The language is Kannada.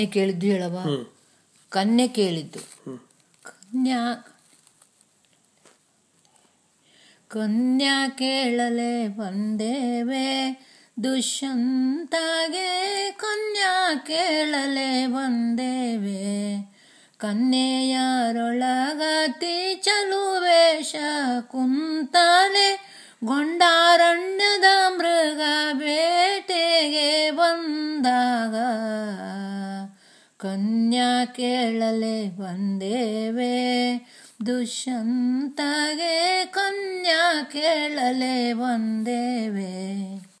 ಕೇಳಿದ್ದು ಹೇಳವ ಕನ್ಯೆ ಕೇಳಿದ್ದು ಕನ್ಯಾ ಕನ್ಯಾ ಕೇಳಲೆ ಬಂದೇವೆ ದುಷ್ಯಂತಾಗೆ ಕನ್ಯಾ ಕೇಳಲೆ ಬಂದೇವೆ ಕನ್ಯೆಯರೊಳಗತಿ ಚಲುವೇಶ ಕುಂತಾನೆ ಗೊಂಡಾರಣ್ಯದ ಮೃಗ ಬೇಟೆಗೆ ಬಂದಾಗ ಕನ್ಯಾ ಕೇಳಲೆ ಬಂದೇವೆ ದುಷ್ಯಂತಗೆ ಕನ್ಯಾ ಕೇಳಲೆ ಬಂದೇವೆ